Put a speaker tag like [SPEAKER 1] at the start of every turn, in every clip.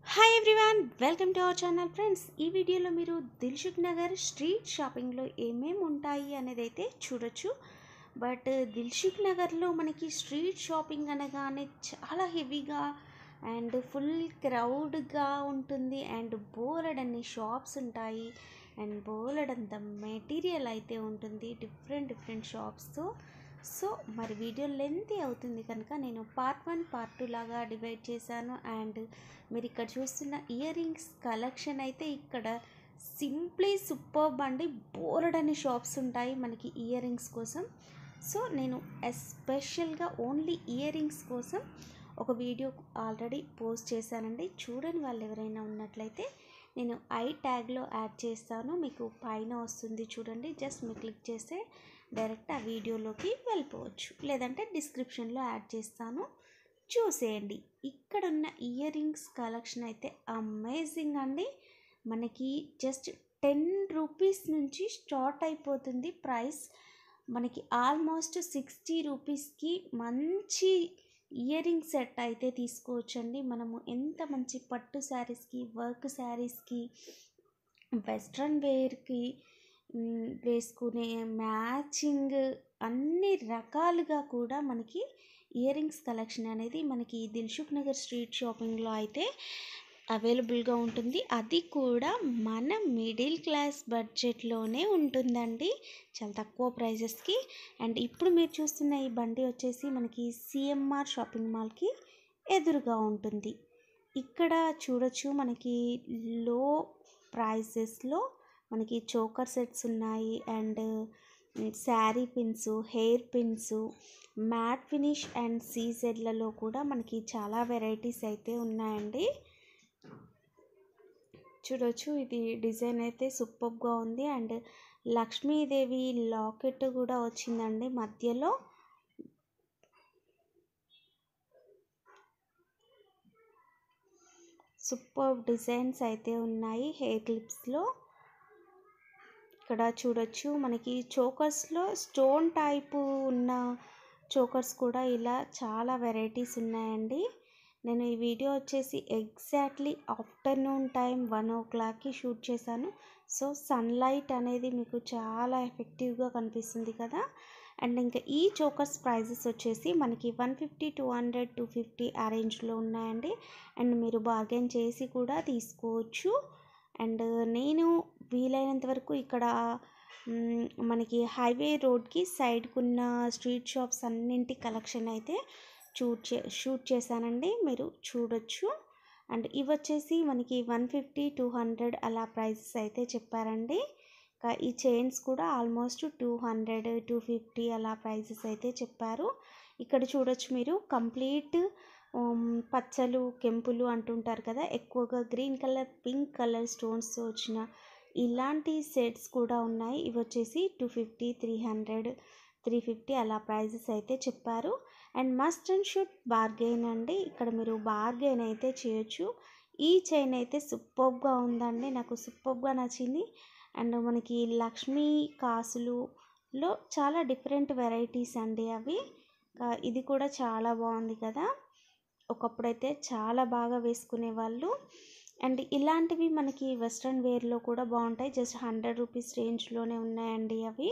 [SPEAKER 1] hi everyone welcome to our channel friends ఈ వీడియోలో మీరు దిల్సుఖ్ నగర్ స్ట్రీట్ షాపింగ్లో ఏమేమి ఉంటాయి అనేది అయితే చూడొచ్చు బట్ దిల్సుఖ్ నగర్లో మనకి స్ట్రీట్ షాపింగ్ అనగానే చాలా హెవీగా అండ్ ఫుల్ క్రౌడ్గా ఉంటుంది అండ్ బోలెడన్ని షాప్స్ ఉంటాయి అండ్ బోలెడంత మెటీరియల్ అయితే ఉంటుంది డిఫరెంట్ డిఫరెంట్ షాప్స్తో సో మరి వీడియో లెంతీ అవుతుంది కనుక నేను పార్ట్ వన్ పార్ట్ టూ లాగా డివైడ్ చేశాను అండ్ మీరు ఇక్కడ చూస్తున్న ఇయర్ రింగ్స్ కలెక్షన్ అయితే ఇక్కడ సింప్లీ సూపర్బ్ అండి బోలెడని షాప్స్ ఉంటాయి మనకి ఇయర్ రింగ్స్ కోసం సో నేను ఎస్పెషల్గా ఓన్లీ ఇయర్ రింగ్స్ కోసం ఒక వీడియో ఆల్రెడీ పోస్ట్ చేశానండి చూడని వాళ్ళు ఎవరైనా ఉన్నట్లయితే నేను ఐ ట్యాగ్లో యాడ్ చేస్తాను మీకు పైన వస్తుంది చూడండి జస్ట్ మీరు క్లిక్ చేస్తే డైరెక్ట్ ఆ వీడియోలోకి వెళ్ళిపోవచ్చు లేదంటే డిస్క్రిప్షన్లో యాడ్ చేస్తాను చూసేయండి ఇక్కడ ఉన్న ఇయర్ రింగ్స్ కలెక్షన్ అయితే అమేజింగ్ అండి మనకి జస్ట్ టెన్ రూపీస్ నుంచి స్టార్ట్ అయిపోతుంది ప్రైస్ మనకి ఆల్మోస్ట్ సిక్స్టీ రూపీస్కి మంచి ఇయర్ రింగ్ సెట్ అయితే తీసుకోవచ్చండి మనము ఎంత మంచి పట్టు శారీస్కి వర్క్ శారీస్కి వెస్ట్రన్ వేర్కి వేసుకునే మ్యాచింగ్ అన్ని రకాలుగా కూడా మనకి ఇయర్ రింగ్స్ కలెక్షన్ అనేది మనకి దిల్సుఖ్ నగర్ స్ట్రీట్ షాపింగ్లో అయితే అవైలబుల్గా ఉంటుంది అది కూడా మన మిడిల్ క్లాస్ బడ్జెట్లోనే ఉంటుందండి చాలా తక్కువ ప్రైజెస్కి అండ్ ఇప్పుడు మీరు చూస్తున్న ఈ బండి వచ్చేసి మనకి సిఎంఆర్ షాపింగ్ మాల్కి ఎదురుగా ఉంటుంది ఇక్కడ చూడొచ్చు మనకి లో ప్రైసెస్లో మనకి చోకర్ సెట్స్ ఉన్నాయి and sari pins hair pins matt finish and సీజెడ్లలో కూడా మనకి చాలా వెరైటీస్ అయితే ఉన్నాయండి చూడొచ్చు ఇది డిజైన్ అయితే సూపర్గా ఉంది అండ్ లక్ష్మీదేవి లాకెట్ కూడా వచ్చిందండి మధ్యలో సూపర్ డిజైన్స్ అయితే ఉన్నాయి హెయిర్ క్లిప్స్లో ఇక్కడ చూడొచ్చు మనకి చోకర్స్లో స్టోన్ టైప్ ఉన్న చోకర్స్ కూడా ఇలా చాలా వెరైటీస్ ఉన్నాయండి నేను ఈ వీడియో వచ్చేసి ఎగ్జాక్ట్లీ ఆఫ్టర్నూన్ టైం వన్ ఓ క్లాక్కి షూట్ చేశాను సో సన్లైట్ అనేది మీకు చాలా ఎఫెక్టివ్గా కనిపిస్తుంది కదా అండ్ ఇంకా ఈ చోకర్స్ ప్రైజెస్ వచ్చేసి మనకి one fifty two hundred two fifty ఆ రేంజ్లో ఉన్నాయండి అండ్ మీరు బార్గెన్ చేసి కూడా తీసుకోవచ్చు అండ్ నేను వీలైనంత వరకు ఇక్కడ మనకి హైవే రోడ్కి సైడ్కున్న స్ట్రీట్ షాప్స్ అన్నింటి కలెక్షన్ అయితే షూట్ చే షూట్ చేశానండి మీరు చూడొచ్చు అండ్ ఇవి వచ్చేసి మనకి వన్ ఫిఫ్టీ టూ హండ్రెడ్ అలా ప్రైసెస్ అయితే చెప్పారండి ఈ చైన్స్ కూడా almost two hundred two fifty అలా ప్రైసెస్ అయితే చెప్పారు ఇక్కడ చూడొచ్చు మీరు కంప్లీట్ పచ్చలు కెంపులు అంటుంటారు కదా ఎక్కువగా గ్రీన్ కలర్ పింక్ కలర్ స్టోన్స్తో వచ్చిన ఇలాంటి సెట్స్ కూడా ఉన్నాయి ఇవి వచ్చేసి two fifty three hundred three fifty అలా ప్రైజెస్ అయితే చెప్పారు and must and should bargain అండి ఇక్కడ మీరు బార్గెయిన్ అయితే చేయొచ్చు ఈ చైన్ అయితే సూపర్గా ఉందండి నాకు సూపర్గా నచ్చింది అండ్ మనకి లక్ష్మీ కాసులులో చాలా డిఫరెంట్ వెరైటీస్ అండి అవి ఇది కూడా చాలా బాగుంది కదా ఒకప్పుడైతే చాలా బాగా వేసుకునే వాళ్ళు అండ్ ఇలాంటివి మనకి వెస్ట్రన్ వేర్లో కూడా బాగుంటాయి జస్ట్ హండ్రెడ్ రూపీస్ రేంజ్లోనే ఉన్నాయండి అవి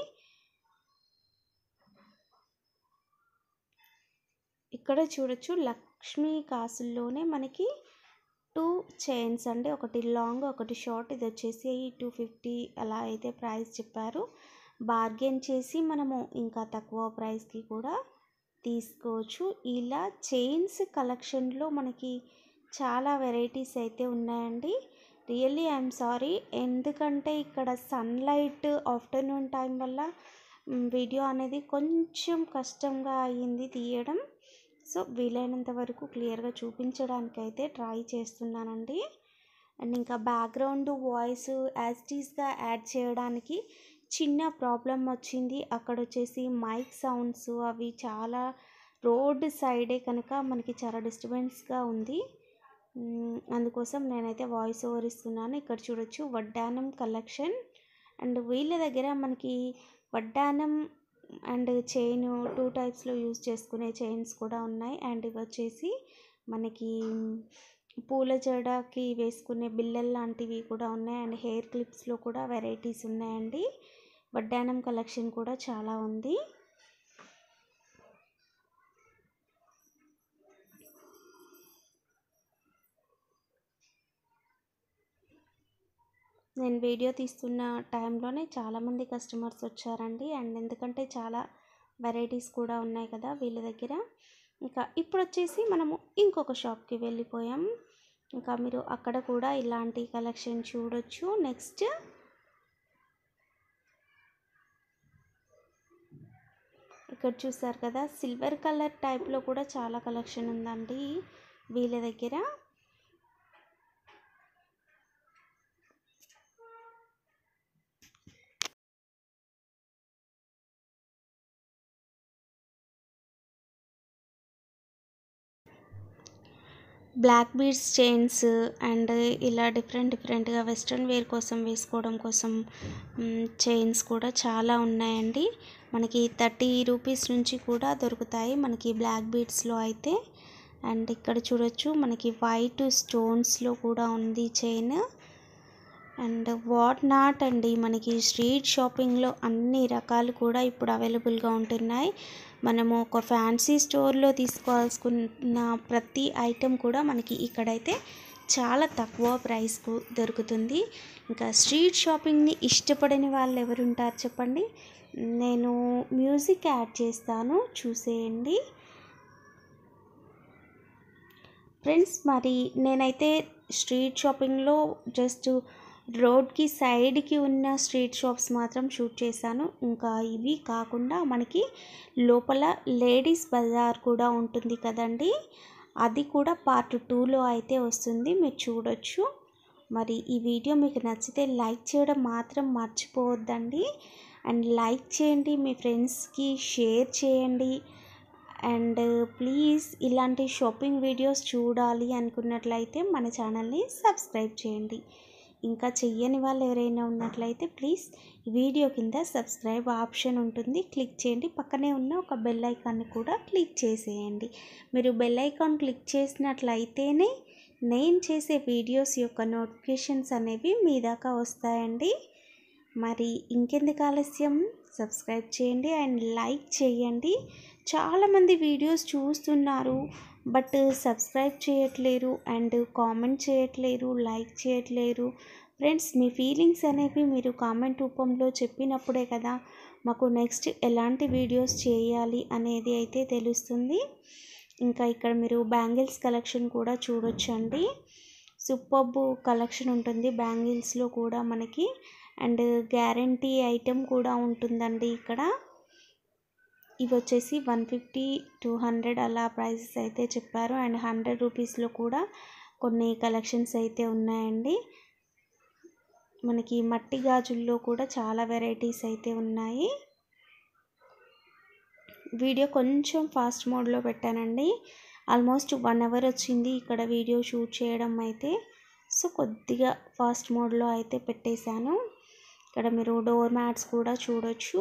[SPEAKER 1] ఇక్కడ చూడొచ్చు లక్ష్మీ కాసుల్లోనే మనకి టూ చైన్స్ అండి ఒకటి లాంగ్ ఒకటి షార్ట్ ఇది వచ్చేసి టూ ఫిఫ్టీ అలా అయితే ప్రైస్ చెప్పారు బార్గెన్ చేసి మనము ఇంకా తక్కువ ప్రైస్కి కూడా తీసుకోవచ్చు ఇలా చైన్స్ కలెక్షన్లో మనకి చాలా వెరైటీస్ అయితే ఉన్నాయండి రియల్లీ ఐఎమ్ సారీ ఎందుకంటే ఇక్కడ సన్లైట్ ఆఫ్టర్నూన్ టైం వల్ల వీడియో అనేది కొంచెం కష్టంగా అయ్యింది తీయడం సో వీలైనంత వరకు క్లియర్గా చూపించడానికి అయితే ట్రై చేస్తున్నానండి అండ్ ఇంకా బ్యాక్గ్రౌండ్ వాయిస్ యాజ్టీస్గా యాడ్ చేయడానికి చిన్న ప్రాబ్లం వచ్చింది అక్కడ వచ్చేసి మైక్ సౌండ్స్ అవి చాలా రోడ్ సైడే కనుక మనకి చాలా డిస్టర్బెన్స్గా ఉంది అందుకోసం నేనైతే వాయిస్ ఓవర్ ఇస్తున్నాను ఇక్కడ చూడొచ్చు వడ్డానం కలెక్షన్ అండ్ వీళ్ళ దగ్గర మనకి వడ్డానం అండ్ చైన్ టూ టైప్స్లో యూజ్ చేసుకునే చైన్స్ కూడా ఉన్నాయి అండ్ ఇవి వచ్చేసి మనకి పూల జడకి వేసుకునే బిల్లలు లాంటివి కూడా ఉన్నాయి అండ్ హెయిర్ క్లిప్స్లో కూడా వెరైటీస్ ఉన్నాయండి వడ్డానం కలెక్షన్ కూడా చాలా ఉంది నేను వీడియో తీస్తున్న టైంలోనే చాలామంది కస్టమర్స్ వచ్చారండి అండ్ ఎందుకంటే చాలా వెరైటీస్ కూడా ఉన్నాయి కదా వీళ్ళ దగ్గర ఇంకా ఇప్పుడు వచ్చేసి మనము ఇంకొక షాప్కి వెళ్ళిపోయాం ఇంకా మీరు అక్కడ కూడా ఇలాంటి కలెక్షన్ చూడొచ్చు నెక్స్ట్ ఇక్కడ చూసారు కదా సిల్వర్ కలర్ టైప్లో కూడా చాలా కలెక్షన్ ఉందండి వీళ్ళ దగ్గర బ్లాక్ బీడ్స్ చైన్స్ అండ్ ఇలా డిఫరెంట్ డిఫరెంట్గా వెస్ట్రన్ వేర్ కోసం వేసుకోవడం కోసం చైన్స్ కూడా చాలా ఉన్నాయండి మనకి థర్టీ రూపీస్ నుంచి కూడా దొరుకుతాయి మనకి బ్లాక్ బీడ్స్లో అయితే అండ్ ఇక్కడ చూడొచ్చు మనకి వైట్ స్టోన్స్లో కూడా ఉంది చైన్ అండ్ వాట్ నాట్ అండి మనకి స్ట్రీట్ షాపింగ్లో అన్ని రకాలు కూడా ఇప్పుడు అవైలబుల్గా ఉంటున్నాయి మనము ఒక ఫ్యాన్సీ స్టోర్లో తీసుకోవాల్సుకున్న ప్రతి ఐటెం కూడా మనకి ఇక్కడైతే చాలా తక్కువ ప్రైస్కు దొరుకుతుంది ఇంకా స్ట్రీట్ షాపింగ్ని ఇష్టపడని వాళ్ళు ఎవరు ఉంటారు చెప్పండి నేను మ్యూజిక్ యాడ్ చేస్తాను చూసేయండి ఫ్రెండ్స్ మరి నేనైతే స్ట్రీట్ షాపింగ్లో జస్ట్ రోడ్కి సైడ్కి ఉన్న స్ట్రీట్ షాప్స్ మాత్రం షూట్ చేశాను ఇంకా ఇవి కాకుండా మనకి లోపల లేడీస్ బజార్ కూడా ఉంటుంది కదండి అది కూడా పార్ట్ టూలో అయితే వస్తుంది మీరు చూడొచ్చు మరి ఈ వీడియో మీకు నచ్చితే లైక్ చేయడం మాత్రం మర్చిపోవద్దండి అండ్ లైక్ చేయండి మీ ఫ్రెండ్స్కి షేర్ చేయండి అండ్ ప్లీజ్ ఇలాంటి షాపింగ్ వీడియోస్ చూడాలి అనుకున్నట్లయితే మన ఛానల్ని సబ్స్క్రైబ్ చేయండి ఇంకా చెయ్యని వాళ్ళు ఎవరైనా ఉన్నట్లయితే ప్లీజ్ వీడియో కింద సబ్స్క్రైబ్ ఆప్షన్ ఉంటుంది క్లిక్ చేయండి పక్కనే ఉన్న ఒక బెల్ ఐకాన్ని కూడా క్లిక్ చేసేయండి మీరు బెల్ ఐకాన్ క్లిక్ చేసినట్లయితేనే నేను చేసే వీడియోస్ యొక్క నోటిఫికేషన్స్ అనేవి మీ దాకా వస్తాయండి మరి ఇంకెందుకు ఆలస్యం సబ్స్క్రైబ్ చేయండి అండ్ లైక్ చేయండి చాలామంది వీడియోస్ చూస్తున్నారు బట్ సబ్స్క్రైబ్ చేయట్లేరు అండ్ కామెంట్ చేయట్లేరు లైక్ చేయట్లేరు ఫ్రెండ్స్ మీ ఫీలింగ్స్ అనేవి మీరు కామెంట్ రూపంలో చెప్పినప్పుడే కదా మాకు నెక్స్ట్ ఎలాంటి వీడియోస్ చేయాలి అనేది అయితే తెలుస్తుంది ఇంకా ఇక్కడ మీరు బ్యాంగిల్స్ కలెక్షన్ కూడా చూడొచ్చండి సూపర్బ్ కలెక్షన్ ఉంటుంది బ్యాంగిల్స్లో కూడా మనకి అండ్ గ్యారంటీ ఐటెం కూడా ఉంటుందండి ఇక్కడ ఇవి వచ్చేసి వన్ ఫిఫ్టీ టూ హండ్రెడ్ అలా ప్రైసెస్ అయితే చెప్పారు అండ్ హండ్రెడ్ రూపీస్లో కూడా కొన్ని కలెక్షన్స్ అయితే ఉన్నాయండి మనకి మట్టి గాజుల్లో కూడా చాలా వెరైటీస్ అయితే ఉన్నాయి వీడియో కొంచెం ఫాస్ట్ మోడ్లో పెట్టానండి ఆల్మోస్ట్ వన్ అవర్ వచ్చింది ఇక్కడ వీడియో షూట్ చేయడం అయితే సో కొద్దిగా ఫాస్ట్ మోడ్లో అయితే పెట్టేశాను ఇక్కడ మీరు డోర్ మ్యాట్స్ కూడా చూడొచ్చు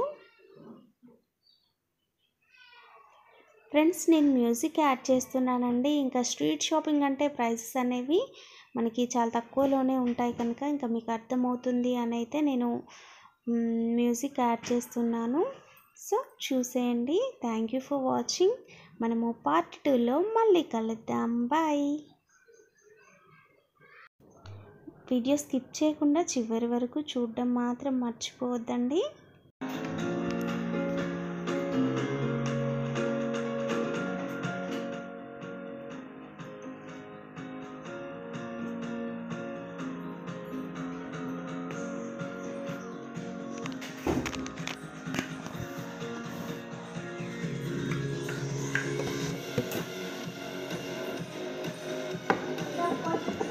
[SPEAKER 1] ఫ్రెండ్స్ నేను మ్యూజిక్ యాడ్ చేస్తున్నానండి ఇంకా స్ట్రీట్ షాపింగ్ అంటే ప్రైసెస్ అనేవి మనకి చాలా తక్కువలోనే ఉంటాయి కనుక ఇంకా మీకు అర్థమవుతుంది అని అయితే నేను మ్యూజిక్ యాడ్ చేస్తున్నాను సో చూసేయండి థ్యాంక్ యూ ఫర్ వాచింగ్ మనము పార్ట్ టూలో మళ్ళీ కలుద్దాం బాయ్ వీడియో స్కిప్ చేయకుండా చివరి వరకు చూడడం మాత్రం మర్చిపోవద్దండి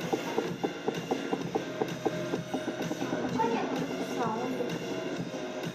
[SPEAKER 1] సౌండ్